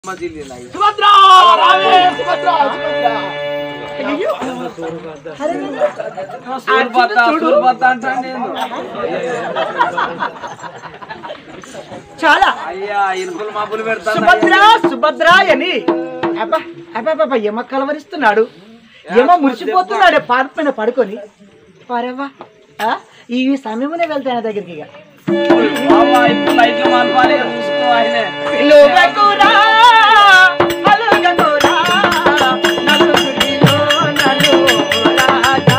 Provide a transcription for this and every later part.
మజిలీలా ఇక. సుభద్ర రావే సుభద్ర సుభద్ర అయ్యో సూర్పత సూర్పత అంటాను నేను చాలా అయ్యా ఇనుకులు మబ్బులు పెడతాను సుభద్ర సుభద్ర అని అబ్బా అబ్బా అబ్బా ఎమ కలవరిస్తున్నాడు ఏమో మురిసిపోతున్నాడే పార్క్ పైన పడుకొని పరవా ఆ, ఈ సమయమునే వెళ్తాను ఆయన దగ్గరికి ఇక బాబా ఇప్పుడు లైట్లు మాల్పాలి ఇక చూసుకో ఆయనే పిలువకురా, పలుకకురా, నలుగురిలో నన్ను రాజా.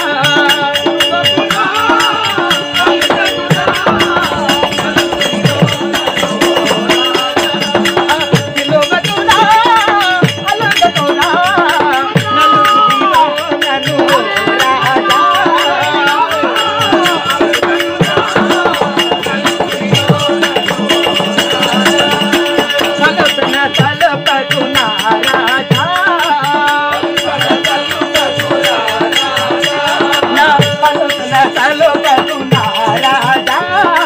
పిలువకురా, పలుకకురా, నలుగురిలో నన్ను రాజా. సలపన సలపకున రాజా నా పలుకున సలపకున రాజా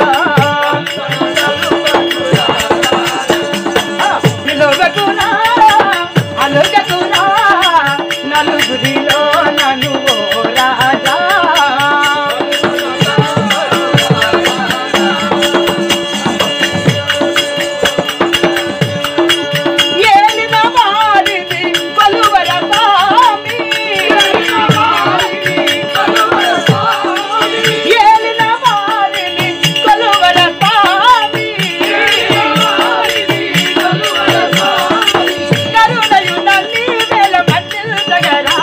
పిలువకున అలుగకున నలుగురిలో నన్ను ఓ రాజా ఏలిన వారిని కొలువర స్వామి. ఏలిన వారిని కొలువర స్వామి. కరుణయు నల్లి వేల మధ్యగరారా.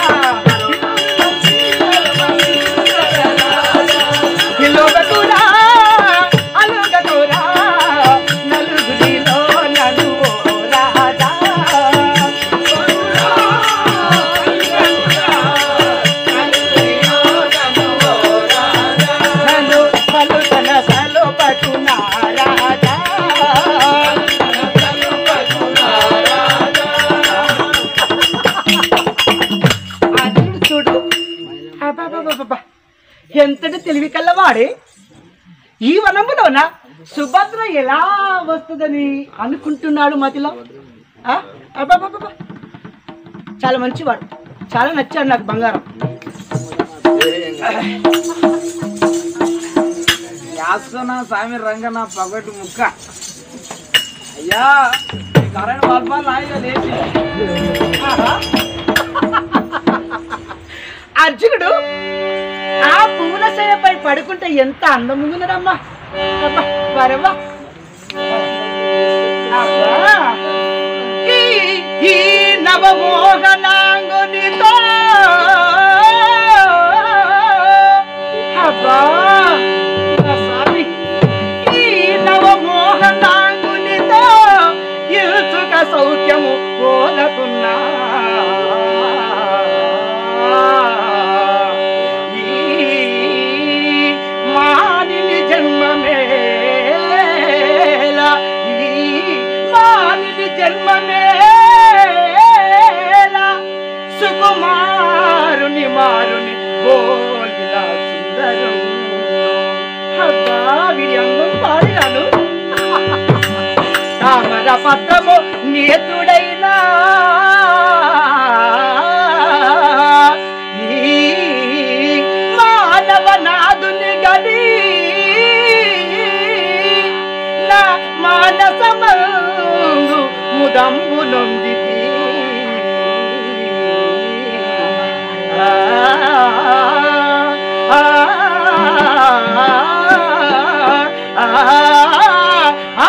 పిలువకురా, అలుగకురా, నలుగురిలో నలుగో రాజా. నన్ను పలుకన సలుపకున రాజా. అర్జునుడు చూడు అబ్బబ్బబ్బబ్బబ్బ. ఎంతటి తెలివి కల్లవాడే ఈ వనములోన సుభద్ర ఎలా వస్తుందని అనుకుంటున్నాడు మతిలో ఆ? అబ్బబ్బబ్బబ్బ. చాలా మంచివాడు చాలా నచ్చాడు నాకు బంగారం యాస్కన స్వామి రంగన పగటి ముక్క అయ్యా ఈ కరెంట్ బల్బాలు ఆయన లేచి ఆహా. అర్జునుడు ఆ పువ్వుల శయపై పడుకుంటే ఎంత అందముందున్నాడమ్మా అబ్బా, వరవ్వ. అబ్బా. ఈ ఈ నవమోహనాంగునితో అబ్బా నా స్వామి ఈ నవమోహనాంగునితో ఇల్చుక సౌఖ్యము ఓదకున్నా ఈ మానిని జన్మమేలా ఈ మానిని జన్మమేలా సుకుమారుని మారుని బోలిలా సుందరం అబ్బా వీడి అందం పాడినాను తామర పత్రము నేతుడైనా ఈ మానవనాథుని గని నా మానసమందు ముదంబు నొందితి ఆ ఆ ఆ ఆ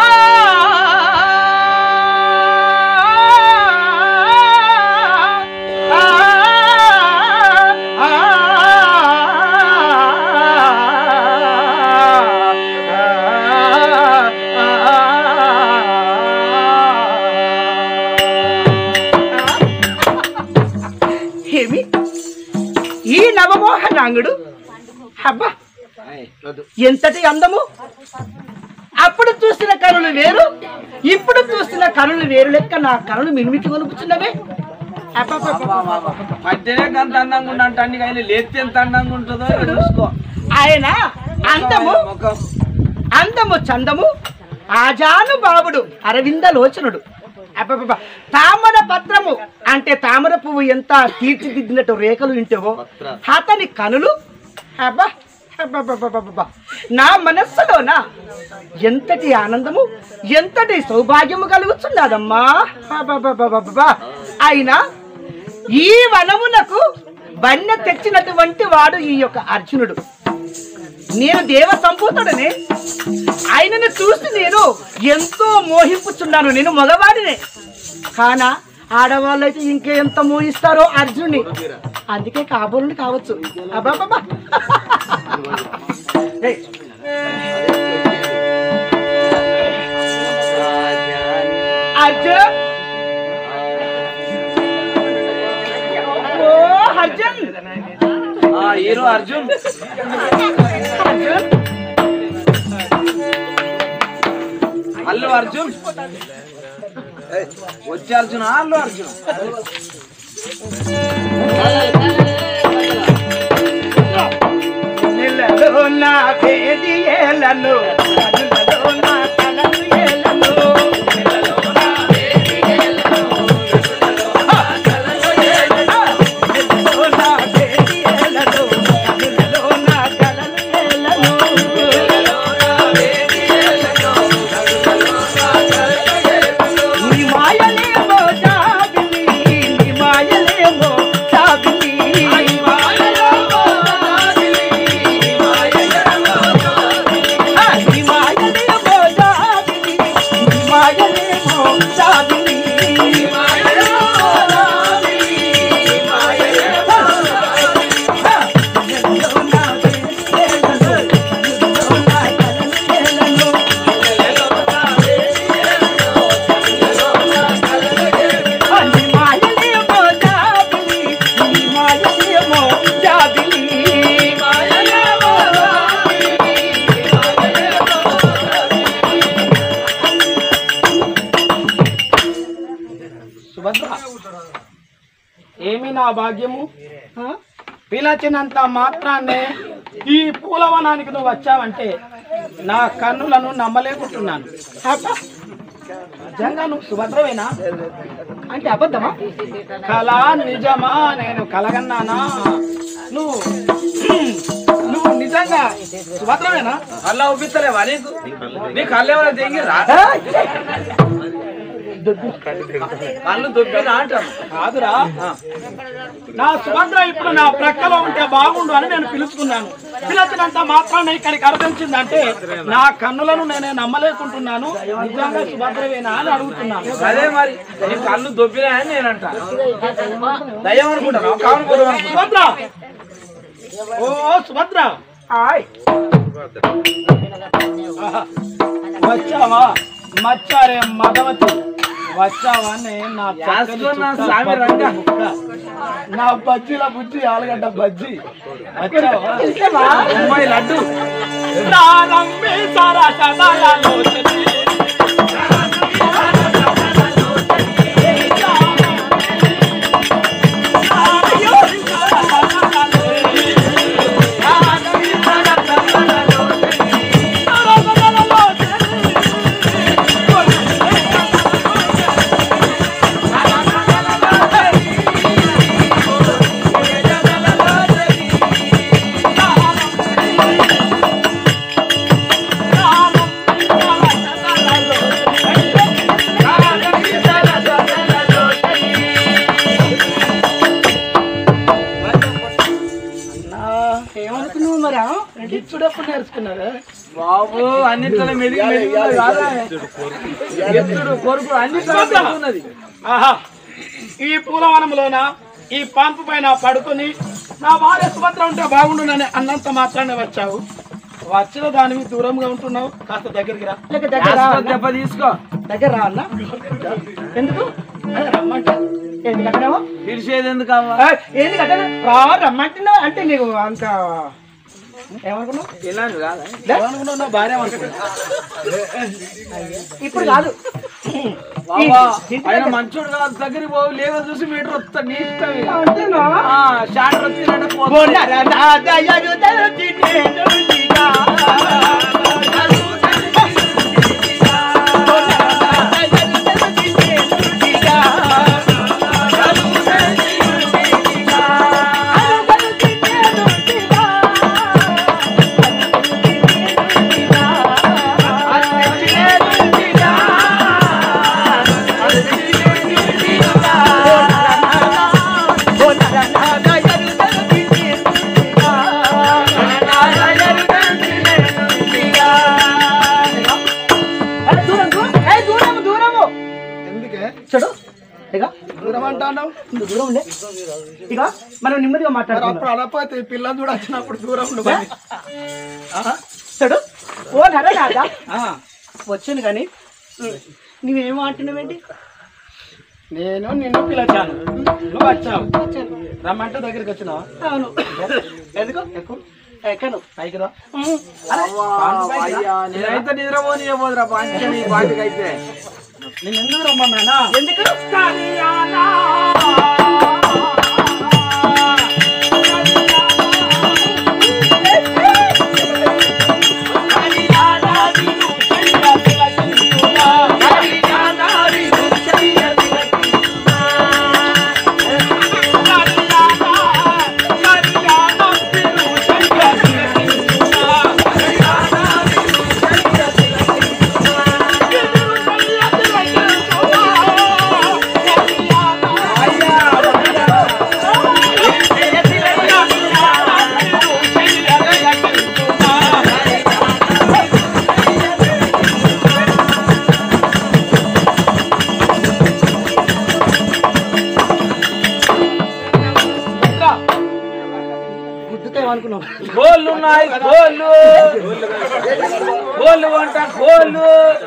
ఏమి ఈ నవమోహనాంగుడు అబ్బా ఏయ్, వద్దు. ఎంతటి అందము అప్పుడు చూసిన కనులు వేరు ఇప్పుడు చూసిన కనులు వేరు లెక్క నా కనులు మిన్మిటి కొనుకుతున్నవే అబ్బబ్బబ్బబ్బ. పట్టెనే అంత అందంగా ఉండంట అన్ని కానీ లేస్తే ఎంత అందంగా ఉంటుందో ఇక చూసుకో ఆయన అందము ముఖం అందము చందము ఆజాను బాబుడు అరవింద లోచనుడు అబ్బబ్బబ్బ. తామర పత్రము అంటే తామర పువ్వు ఎంత తీర్చిదిద్దినట్టు రేఖలు వింటావో అతని కనులు అబ్బా అబ్బబ్బబ్బబ్బబ్బ. నా మనస్సులోన ఎంతటి ఆనందము ఎంతటి సౌభాగ్యము కలుగుతున్నదమ్మా అబ్బబ్బబ్బబ్బబ్బ. అయినా ఈ వనమునకు వన్య తెచ్చినటువంటి వాడు ఈ యొక్క అర్జునుడు నేను దేవ సంపూతుడనే ఆయనను చూసి నేను ఎంతో మోహింపుచున్నాను నేను మగవాడినే కానా ఆడవాళ్ళైతే ఇంకా ఎంత మోహిస్తారో అర్జునుని అందుకే కాబోలుని కావచ్చు అబ్బాబ్బా అర్జున్ ఓ అర్జున్ ఆ హీరో అర్జున్ అర్జున్ అల్లు అర్జున్ ఏయ్, వచ్చే అర్జున్ అల్లు అర్జున్ నెలలో నా పేది ఏలను కనులలో నా కలలు ఏలను నెలలో నా పేది ఏలను ఆ, కలలు ఏలను. నెలలో నా పేది ఏలను కనులలో నా కలలు ఏలను. నెలలో నా పేది ఏలను, కనులలో నా కలలు ఏలను. నీ మాయలేమో జాబిలి, నీ మాయలేమో జాబిలి. నీ మాయలేమో జాబిలి, నీ మాయలేమో జాబిలి. ఆ, నీ మాయలేమో జాబిలి, నీ మాయలేమో జాబిలి. నీ మాయలేమో జాబిలి, నీ మాయలేమో జాబిలి. ఆ, నెలలో నా వేలను, నెలలో నా కలలను, నెలలో నా నీ మాయలేమో జాబిలి, నీ మాయలేమో జాబిలి. మాయలేమో జాబిలి, మాయలేమో సుభద్ర ఏమి నా భాగ్యము ఆ? పిలచినంత మాత్రాన్నే ఈ పూలవనానికి నువ్వు వచ్చావంటే నా కన్నులను నమ్మలేకుంటున్నాను అబ్బా, నిజంగా నువ్వు సుభద్రవేనా అంటే అబద్ధమా కళ నిజమా నేను కలగన్నానా నువ్వు నువ్వు నిజంగా సుభద్రవేనా అల్లా ఒప్పిస్తలేవా నీకు నీ కళ్ళు ఎవరైనా తెంగిరా కళ్ళు దొబ్బినా అంటాను కాదురా నా సుభద్ర ఇప్పుడు నా ప్రక్కలో ఉంటే బాగుండు అని నేను పిలుచుకున్నాను పిలిచినంత మాత్రాన్ని ఇక్కడికి అర్థించిందంటే నా కన్నులను నేనే నమ్మలేకుంటున్నాను నిజంగా సుభద్రవేనా అని అడుగుతున్నాను అదే మరి నీ కళ్ళు దొబ్బినా అని నేను అంటా దయ్యం అనుకుంటాను కావును పోదాం అనుకుంటా సుభద్ర ఓ సుభద్ర ఆయ్ ఆహా. వచ్చావా మచ్చారే మదవతి వచ్చావా అని నా చక్కని యాస్కున్నా చుక్క స్వామి రంగా. ముక్క. నా బజ్జీల బుజ్జి ఆలుగడ్డ బజ్జి వచ్చావా ఇష్టమా? అమ్మాయి లడ్డు ప్రారంభి సరసదలలోచని. నా ఏమనుకున్నావు మరి ఆ? గిచ్చుడప్పుడు నేర్చుకున్నావే బాబు అన్నిట్లో మెదిగి మెదిగి ఉన్నది కాదా? ఎత్తుడు కొరుకు అన్నిట్లో మెదిగి ఉన్నది ఆహా ఈ పూలవనంలోన ఈ పంపు పైన పడుకొని నా భార్య సుభద్ర ఉంటే బాగుండునని అన్నంత మాత్రాన్ని వచ్చావు వచ్చిన దానివి దూరంగా ఉంటున్నావు కాస్త దగ్గరికి రా లేక దగ్గర రా యాస్కో అన్నా? దెబ్బ తీసుకో దగ్గర రా అన్న ఎందుకు అదే రమ్మంటే ఎందుకు అక్కడేమో పిలిచేది ఎందుకు అవ్వ ఏయ్, ఎందుకు అక్కడ రా రమ్మంటున్నావు అంటే నీకు అంత ఏమనుకున్నావు ఇలాంటి కాదా ఏమనుకున్నావు నా భార్య అనుకున్నా ఇప్పుడు కాదు బాబా ఈ- ఆయన మంచోడు కాదు దగ్గరికి పోవు లేవో చూసి మీటర్ వస్తా నీ ఇష్టం ఇక. అంతేనా? ఆ, షాట్ వచ్చినట్టు పోతా. బొండర నాదయరు తలచినేను దిగా. బొండర నాదయరు తలచినేను చూడు ఇక దూరం అంటాను నువ్వు దూరం ఉండే ఇక మనం నెమ్మదిగా మరి మాట్లాడుకుందాం అప్పుడు అనపోతే పిల్ల చూడ వచ్చినప్పుడు దూరం ఉండు మరి. చూడు ఓ నరే రాదా ఆ, వచ్చాను కానీ నువ్వేమో అంటున్నావేంటి నేను నిన్ను పిలిచాను నువ్వు వచ్చావు రమ్మంటే దగ్గరికి వచ్చినావా అవును ఎందుకు ఎక్కువ ఎక్కను పైకి రా అయ్యా నేనైతే నిద్రపోని పోదురా పంచ నీ బాటికి అయితే నేను ఎందుకు రమ్మన్నానా ఎందుకు గుద్దుతాయి అనుకున్నావు కోళ్ళు ఉన్నాయి కోళ్ళు కోళ్ళు వంట కోళ్ళు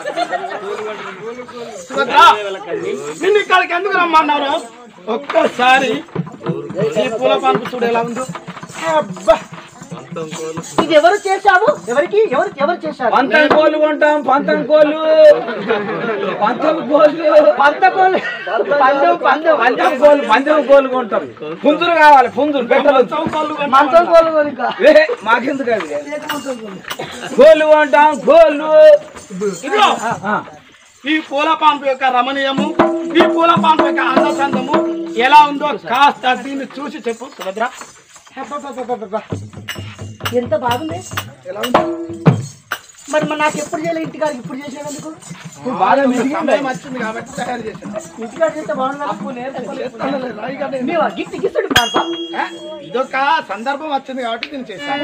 సుభద్రా, నిన్ను ఇక్కడికి ఎందుకు రమ్మన్నారు ఒక్కసారి ఈ పూల పంపు చూడు ఎలా ఉందో అబ్బా ఇది ఎవరు చేశావు ఎవరికి ఎవరు ఎవరు చేశారు పంతం కోళ్ళు కొంటాం పంతం కోళ్ళు పంతం కోళ్ళు పంతకోలు పందెం పందెం పంతం కోళ్ళు పంతం కోళ్ళు కొంటాం పుంజులు కావాలి పుంజులు పెట్టలు మంచం కళ్ళు కొన్నాను. మంచం కోలు కొనుక్క ఏ, మాకెందుకు అది కోళ్ళు కొంటాం కోళ్ళు ఇదిగో ఆ, ఈ పూల పాంపు యొక్క రమణీయము ఈ పూల పాంపు యొక్క అందచందము ఎలా ఉందో కాస్త దీన్ని చూసి చెప్పు సుభద్ర అబ్బబ్బబ్బబ్బబ్బ. ఎంత బాగుంది ఎలా ఉంది మరి మరి నాకు ఎప్పుడు చేయలేదు ఇంటికాడికి ఇప్పుడు చేసేందుకు బాగా సమయం వచ్చింది కాబట్టి తయారు చేశాను ఇంటికాడ చేస్తే బాగుంది చేస్తానులే, రాయిగా నేను. నీవా గిఫ్ట్ గిస్తాడు పాల్పా ఏ? ఇదొక సందర్భం వచ్చింది కాబట్టి నేను చేశాను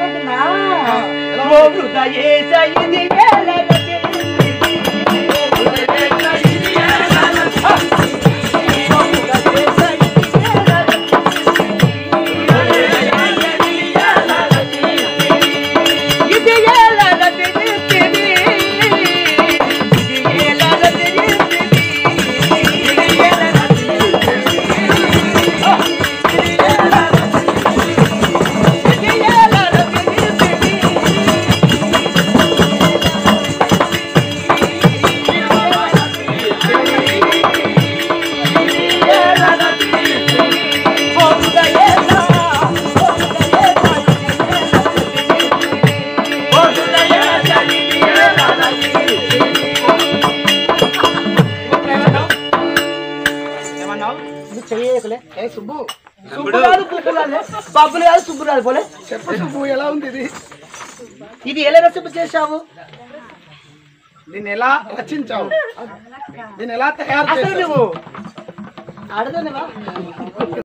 ఏమన్నావు? ఏమన్నావు చెయ్యకులే ఏ సుబ్బు సుబ్బు కాదు పువ్వు కాదు పప్పులు కాదు సుబ్బు కాదు పోలే చెప్పు సుబ్బు ఎలా ఉంది ఇది ఇది ఎలా రెసిపీ చేశావు దీన్ని ఎలా రచించావు దీన్ని ఎలా తయారు అసలు చేసావు నువ్వు ఆడదానివా